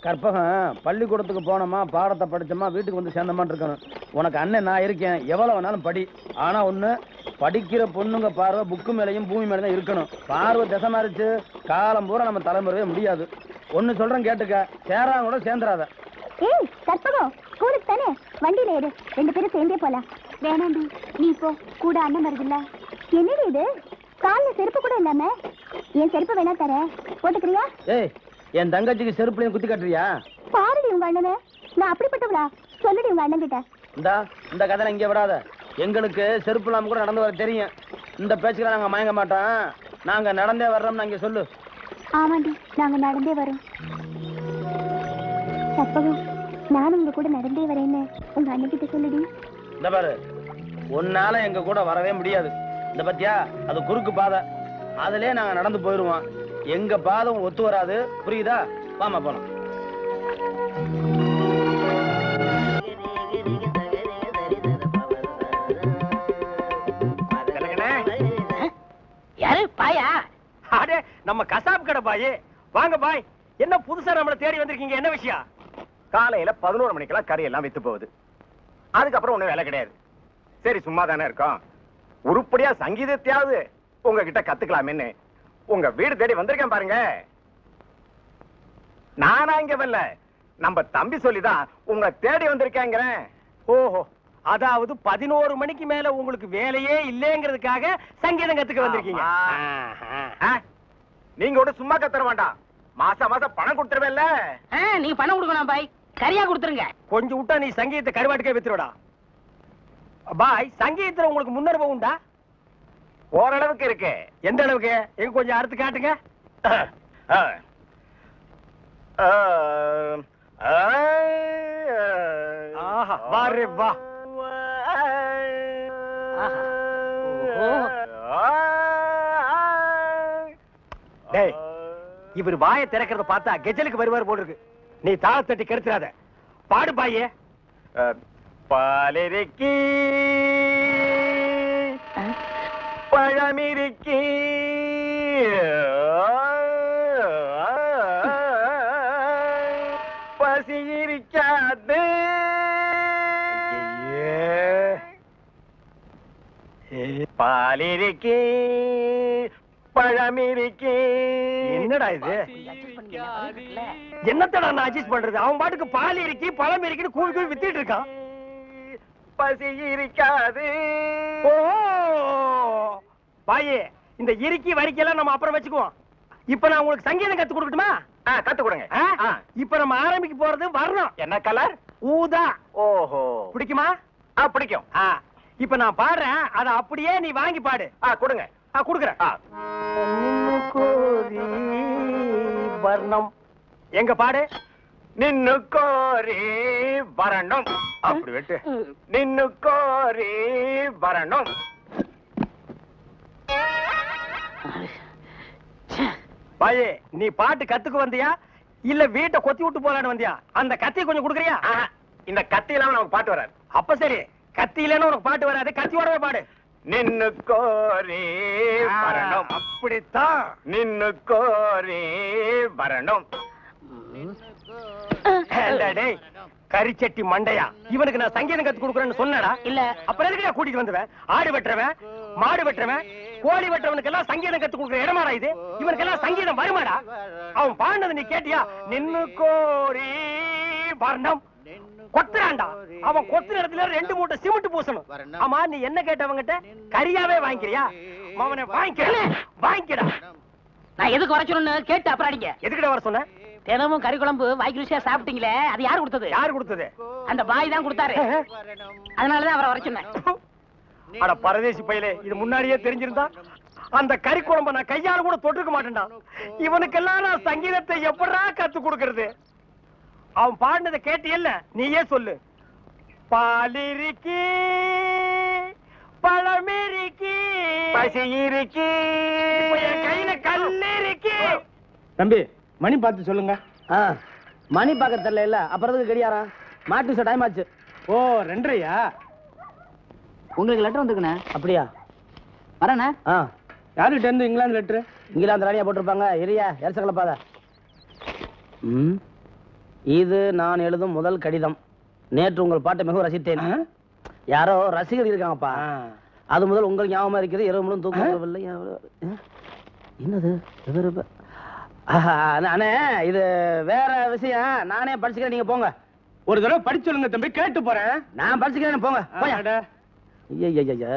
கற்பகம் பள்ளிக்கூடத்துக்கு போனோமா பாடத்தை படிச்சோமா வீட்டுக்கு வந்து சேர்ந்தமான்னு இருக்கணும் உனக்கு அண்ணன் நான் இருக்கேன் எவ்வளவு வேணாலும் படி ஆனா ஒண்ணு படிக்கிற பொண்ணுங்க பார்வை புக்கு மேலையும் பூமி மேல தான் இருக்கணும் பார்வை திசை மாறிச்சு காலம் பூரா நம்ம தலைமுறையே முடியாது ஒன்னு சொல்றேன் கேட்டுக்க சேராங்க கூட சேர்ந்துடாத ஏய் கற்பகம் ஸ்கூலுக்கு தானே வண்டியில ஏறு ரெண்டு பேரும் சேர்ந்தே போலாம் வேணாண்டி நீ போ கூட அண்ணன் வருதுல்ல என்னடி இது கால்ல செருப்பு கூட இல்லாம என் செருப்பு வேணா தரேன் போட்டுக்கிறியா ஏய் என் தங்கச்சிக்கு செருப்புலையும் குத்தி காட்டுறியா பாருடி உங்க அண்ணனை நான் அப்படிப்பட்டவளா சொல்லுடி உங்க அண்ணன் கிட்ட இந்தா இந்த கதை இங்கே விடாத எங்களுக்கு செருப்பு இல்லாம கூட நடந்து வர தெரியும் இந்த பேச்சுக்கெல்லாம் நாங்க மயங்க மாட்டோம் நாங்க நடந்தே வர்றோம்னு இங்க சொல்லு ஆமாண்டி நாங்க நடந்தே வரோம் கற்பகம் நானும் உங்க கூட நடந்தே வரேன்னு உங்க அண்ணன் கிட்ட சொல்லுடி இந்த பாரு உன்னால எங்க கூட வரவே முடியாது இந்த பத்தியா அது குறுக்கு பாதை அதுலயே நாங்க நடந்து போயிருவோம் எங்க பாதம் ஒத்து வராது புரியுதா வாமா போலாம் யாரு பாயா அடே நம்ம கசாப் கடை பாய் வாங்க பாய் என்ன புதுசா நம்மள தேடி வந்திருக்கீங்க என்ன விஷயம் காலையில பதினோரு மணிக்கெல்லாம் கறி எல்லாம் வித்து போகுது அதுக்கப்புறம் ஒண்ணும் வேலை கிடையாது சரி சும்மா தானே இருக்கோம் உருப்படியா சங்கீதத்தையாவது உங்ககிட்ட கத்துக்கலாமேன்னு உங்க வீடு தேடி வந்திருக்கேன் பாருங்க நானா இங்க வரல நம்ம தம்பி சொல்லிதான் உங்க தேடி வந்திருக்கேங்கிறேன் ஓஹோ அதாவது பதினோரு மணிக்கு மேல உங்களுக்கு வேலையே இல்லைங்கிறதுக்காக சங்கீதம் கத்துக்க வந்திருக்கீங்க ஆமா. ஆஹா. ஆ? நீங்க கூட சும்மா கத்துற வேண்டாம் மாசம் மாசம் பணம் கொடுத்துருவேன்ல ஆ, நீங்க பணம் கொடுக்கணும் பாய் சரியா கொடுத்துருங்க கொஞ்சம் விட்டா நீ சங்கீதத்தை கருவாட்டுக்கே வித்துருடா பாய் சங்கீதத்துல உங்களுக்கு முன்னனுபவம் உண்டா ஓரளவுக்கு இருக்கு எந்த அளவுக்கு எங்க கொஞ்சம் அறுத்து காட்டுங்க ஆ. ஆ. ஆ. ஆஹா, வா ரே வா. ஆஹா. ஓஹோ. டேய், இவர் வாயை திறக்கிறத பார்த்தா கெஜலுக்கு வருவார் போல இருக்கு நீ தாள தட்டி கெடுத்துறாத பாடு பாயே பாலிருக்கி பழமிருக்கி பசி இருக்காது பாலிருக்கி பழமிருக்கி என்னடா இது என்னத்தடா நான் அட்ஜஸ்ட் பண்றது அவன் பாட்டுக்கு பால் இருக்கி பழம் இருக்கி கூவி கூவி வித்திட்டு இருக்கான் பசி இருக்காது ஓ பாயே இந்த இறுக்கி வரிக்கையெல்லாம் நம்ம அப்புறம் வச்சுக்குவோம் இப்ப நான் உங்களுக்கு சங்கீதம் கத்து கொடுக்கட்டுமா ஆ, கத்து கொடுங்க ஆ? ஆ. இப்ப நம்ம ஆரம்பிக்க போறது வரணும் என்ன கலர் ஊதா ஓஹோ பிடிக்குமா ஆ பிடிக்கும் ஆ, இப்ப நான் பாடுறேன் அத அப்படியே நீ வாங்கி பாடு ஆ கொடுங்க ஆ குடுக்குறேன் ஆ வர்ணம் எங்க பாடு நின்னு கோரி வரணும் அப்படி வெட்டு நின்னு கோரி வரணும் பாயே நீ பாட்டு கத்துக்கு வந்தியா இல்ல வீட்டை கொத்தி விட்டு போலான்னு வந்தியா அந்த கத்தி கொஞ்சம் குடுக்குறியா ஆஹா, இந்த கத்தி இல்லாம நமக்கு பாட்டு வராது அப்ப சரி கத்தி இல்லைன்னு உனக்கு பாட்டு வராது கத்தியோடவே பாடு நின்னு கோரி வரணும் அப்படித்தான் நின்னு கோரி வரணும் ஏண்டா டேய் கரிச்சட்டி மண்டையா இவனுக்கு நான் சங்கீதம் கத்து கொடுக்குறேன்னு சொன்னடா இல்ல அப்புறம் எதுக்கு நான் கூட்டிட்டு வந்துவேன் ஆடு வெட்டுறவன் மாடு வெட்டுறவன் கோழி வெட்டுறவனுக்கு எல்லாம் சங்கீதம் கத்து கொடுக்குற இடமாடா இது இவனுக்கு எல்லாம் சங்கீதம் வருமாடா அவன் பாடினது நீ கேட்டியா நின்னு கோரி வர்ணம் கொத்துறான்டா அவன் கொத்துற இடத்துல ரெண்டு மூட்டை சிமெண்ட் பூசணும் ஆமா நீ என்ன கேட்டவங்கிட்ட கரியாவே வாங்கிக்கிறியா அவனை வாங்கிக்க வாங்கிக்கடா நான் எதுக்கு வர சொல்லணும்னு கேட்டு அப்புறம் அடிங்க எதுக்கிட்ட வர சொன்ன தினமும் கறி குழம்பு வாய்க்கு ருசியா சாப்பிட்டீங்களே அது யார் கொடுத்தது யார் கொடுத்தது அந்த பாய் தான் கொடுத்தாரு அதனாலதான் அவரை வர சொன்னேன் அட பரதேசி பையலே இது முன்னாடியே தெரிஞ்சிருந்தா அந்த கறி குழம்ப நான் கையால கூட தொட்டிருக்க மாட்டேன்டா இவனுக்கெல்லாம் நான் சங்கீதத்தை எப்படா கத்து கொடுக்கறது அவன் பாடினதை கேட்டியல்ல நீயே சொல்லு பாலிருக்கி பழமிருக்கி பசி இருக்கி இப்ப என் கையில கல்லிருக்கி தம்பி மணி பார்த்து சொல்லுங்க ஆ மணி பார்க்க தெரியல இல்ல அப்புறம் எதுக்கு கடியாரம் மாட்டு டைம் ஆச்சு ஓ ரெண்டரையா உங்களுக்கு லெட்டர் வந்துருக்குண்ணே அப்படியா வரேண்ணே ஆ யாருக்கிட்ட இருந்து இங்கிலாந்து லெட்ரு இங்கிலாந்து ராணியா போட்டிருப்பாங்க எரியா எரிச கலப்பாத ம் இது நான் எழுதும் முதல் கடிதம் நேற்று உங்கள் பாட்டை மிகவும் ரசித்தேன் யாரோ ரசிகர் இருக்காங்கப்பா அது முதல் உங்கள் ஞாபகம் இருக்குது இரவு முழுவதும் தூக்கம் வரவில்லை அஹ், என்னது இவரு ப- ஆஹா, அண்ணா, அண்ணே இது வேற விஷயம் நானே படிச்சுக்கிறேன் நீங்க போங்க ஒரு தடவை படிச்சு சொல்லுங்க தம்பி கேட்டு போறேன் நான் படிச்சுக்கிறேன் போங்க போயா அட. ஐயா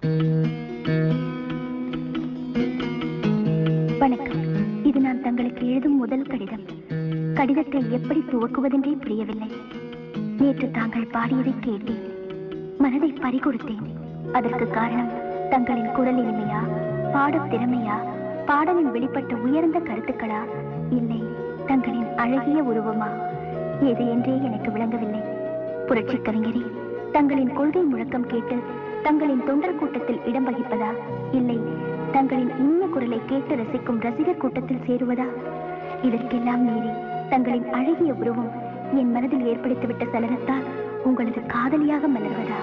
வணக்கம் இது நான் தங்களுக்கு எழுதும் முதல் கடிதம் கடிதத்தை எப்படி துவக்குவதென்றே புரியவில்லை நேற்று தாங்கள் பாடியதை கேட்டேன் மனதை பறிகொடுத்தேன் அதற்கு காரணம் தங்களின் குரல் இனிமையா பாடத் திறமையா பாடலில் வெளிப்பட்ட உயர்ந்த கருத்துக்களா இல்லை தங்களின் அழகிய உருவமா எது என்றே எனக்கு விளங்கவில்லை புரட்சி கவிஞரே தங்களின் கொள்கை முழக்கம் கேட்டு தங்களின் தொண்டர் கூட்டத்தில் இடம் வகிப்பதா இல்லை தங்களின் இனிய குரலை கேட்டு ரசிக்கும் ரசிகர் கூட்டத்தில் சேருவதா இதற்கெல்லாம் மீறி தங்களின் அழகிய உருவம் என் மனதில் ஏற்படுத்திவிட்ட சலனத்தால் உங்களது காதலியாக மலர்வதா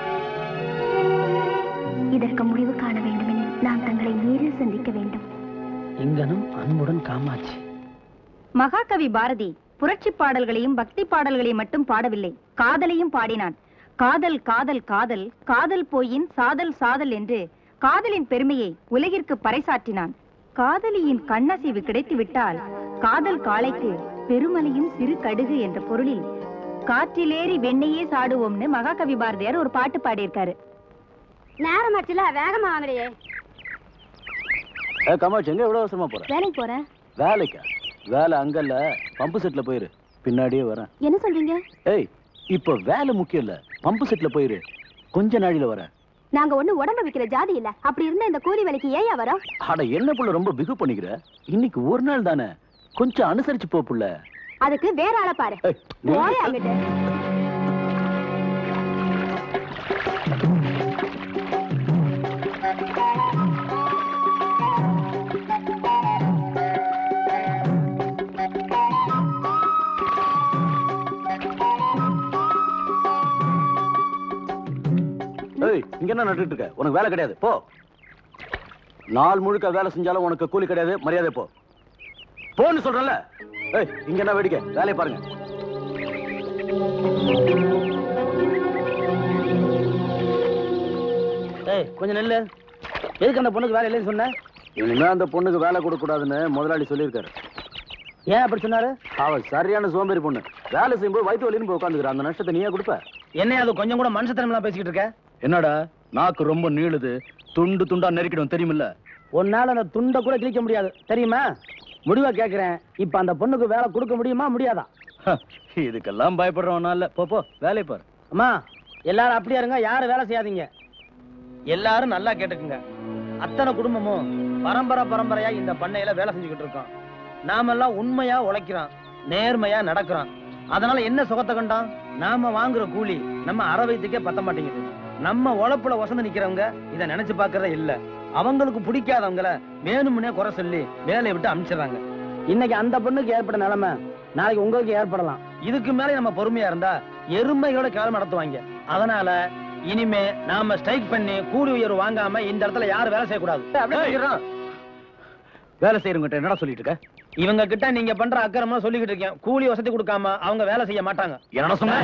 இதற்கு முடிவு காண வேண்டுமெனில் நான் தங்களை நேரில் சந்திக்க வேண்டும் இங்கனும் அன்புடன் காமாட்சி மகாகவி பாரதி புரட்சி பாடல்களையும் பக்தி பாடல்களையும் மட்டும் பாடவில்லை காதலையும் பாடினான் காதல் காதல் காதல் காதல் போயின் சாதல் சாதல் என்று காதலின் பெருமையை உலகிற்கு பறைசாற்றினான் காதலியின் கண்ணசைவு கிடைத்துவிட்டால் காதல் காளைக்கு பெருமலையும் சிறு கடுகு என்ற பொருளில் காற்றிலேறி வெண்ணையே சாடுவோம்னு மகாகவி பாரதியார் ஒரு பாட்டு பாடியிருக்காரு நேரமாச்சுல வேகமா வாங்கலையே காமாட்சி எங்க எவ்வளவு அவசரமா போற வேலைக்கு போறேன் வேலைக்கா வேலை அங்கல்ல பம்பு செட்ல போயிரு பின்னாடியே வரேன் என்ன சொல்றீங்க ஏய் இப்ப வேலை முக்கியம் இல்ல பம்பு செட்ல போயிரு கொஞ்ச நாழில வரேன் நாங்க ஒண்ணு உடம்ப விக்கிற ஜாதி இல்ல அப்படி இருந்தா இந்த கூலி வேலைக்கு ஏயா வரோம் அட என்ன புள்ள ரொம்ப பிகு பண்ணிக்கிற இன்னைக்கு ஒரு நாள் தானே கொஞ்சம் அனுசரிச்சு போ புள்ள அதுக்கு வேற ஆளை பாரு ஏய், நீ- போய் அங்கிட்டு ஏய் இங்க என்ன நட்டுட்டு இருக்க உனக்கு வேலை கிடையாது போ நாள் முழுக்க வேலை செஞ்சாலும் உனக்கு கூலி கிடையாது மரியாதை போ போன்னு சொல்றல ஏய் இங்க என்ன வேடிக்கை வேலையை பாருங்க ஏய் கொஞ்சம் நெல்லு எதுக்கு அந்த பொண்ணுக்கு வேலை இல்லைன்னு சொன்ன இனிமே அந்த பொண்ணுக்கு வேலை கொடுக்க கூடாதுன்னு முதலாளி சொல்லியிருக்காரு ஏன் அப்படி சொன்னாரு அவ சரியான சோம்பேறி பொண்ணு வேலை செய்யும்போது வயிற்று வலின்னு போய் உட்காந்துக்கிற அந்த நஷ்டத்தை நீயே கொடுப்ப என்ன அது கொஞ்சம் கூட மனுஷத்தனம்லாம் பேசிக்கிட்டு இருக்க என்னடா நாக்கு ரொம்ப நீளுது துண்டு துண்டா நெருக்கிடும் தெரியுமில்ல உன்னால அந்த துண்டை கூட கிழிக்க முடியாது தெரியுமா முடிவா கேக்குறேன் இப்ப அந்த பொண்ணுக்கு வேலை கொடுக்க முடியுமா முடியாதா இதுக்கெல்லாம் பயப்படுறவனா இல்ல போ போ வேலையை பாரு அம்மா எல்லாரும் அப்படியே இருங்க யாரும் வேலை செய்யாதீங்க எல்லாரும் நல்லா கேட்டுக்குங்க அத்தனை குடும்பமும் பரம்பரை பரம்பரையா இந்த பண்ணையில வேலை செஞ்சுக்கிட்டு இருக்கோம் நாமெல்லாம் உண்மையா உழைக்கிறோம் நேர்மையா நடக்கிறோம் அதனால என்ன சுகத்தை கண்டோம் நாம வாங்குற கூலி நம்ம அற வயிற்றுக்கே பத்த மாட்டேங்குது நம்ம உழைப்புல வசந்து நிக்கிறவங்க இத நினைச்சு பாக்குறதே இல்ல அவங்களுக்கு பிடிக்காதவங்கள வேணும்னே குறை சொல்லி வேலையை விட்டு அனுப்பிச்சிடுறாங்க இன்னைக்கு அந்த பொண்ணுக்கு ஏற்பட்ட நிலைமை நாளைக்கு உங்களுக்கு ஏற்படலாம் இதுக்கு மேல நம்ம பொறுமையா இருந்தா எருமைகளோட கேவலம் நடத்துவாங்க அதனால இனிமே நாம ஸ்ட்ரைக் பண்ணி கூலி உயர்வு வாங்காம இந்த இடத்துல யாரும் வேலை செய்யக்கூடாது வேலை செய்யறவங்கிட்ட என்னடா சொல்லிட்டு இருக்க இவங்க கிட்ட நீங்க பண்ற அக்கிரமம் சொல்லிக்கிட்டு இருக்கேன் கூலி வசதி கொடுக்காம அவங்க வேலை செய்ய மாட்டாங்க என்னடா சொன்ன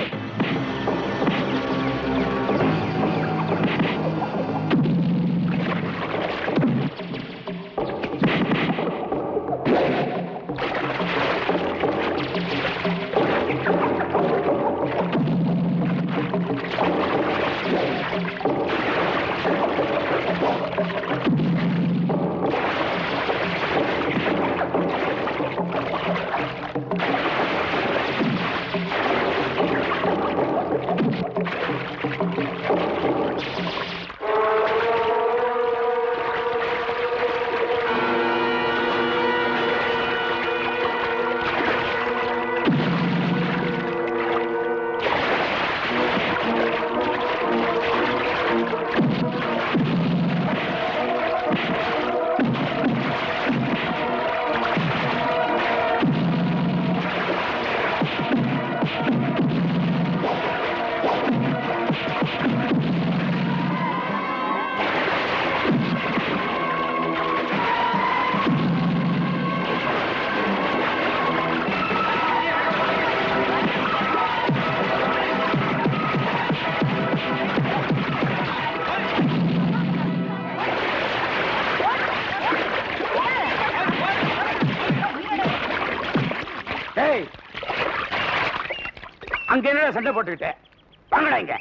அங்க என்ன சண்டை போட்டுக்கிட்டு வாங்கடா இங்க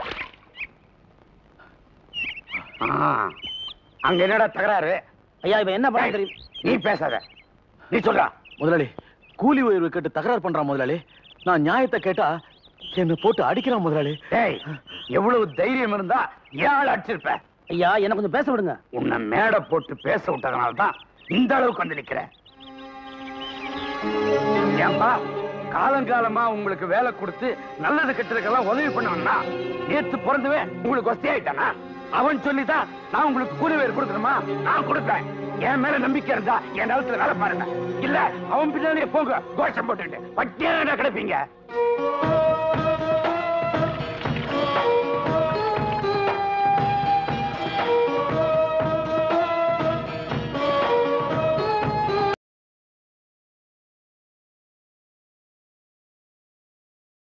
ஆ, அங்க என்னடா தகராறு ஐயா இவன் என்ன பண்ண தெரியும் நீ பேசாத நீ சொல்றா முதலாளி கூலி உயர்வு கேட்டு தகராறு பண்றான் முதலாளி நான் நியாயத்தை கேட்டா என்ன போட்டு அடிக்கிறான் முதலாளி டேய் எவ்வளவு தைரியம் இருந்தா ஏன் அடிச்சிருப்ப ஐயா என்ன கொஞ்சம் பேச விடுங்க உன்னை மேடை போட்டு பேச விட்டதுனால தான் இந்த அளவுக்கு வந்து நிக்கிறேன் ஏன்பா காலங்காலமா உங்களுக்கு வேலை கொடுத்து நல்லது கெட்டதுக்கெல்லாம் உதவி பண்ணவன்னா நேத்து பிறந்தவன் உங்களுக்கு வசதி ஆயிட்டானா அவன் சொல்லிதான் நான் உங்களுக்கு கூலி வேறு கொடுக்கணுமா நான் கொடுப்பேன் என் மேல நம்பிக்கை இருந்தா என் நிலத்துல வேலை பாருங்க இல்ல அவன் பின்னாடியே போங்க கோஷம் போட்டுட்டு பட்டியான கிடப்பீங்க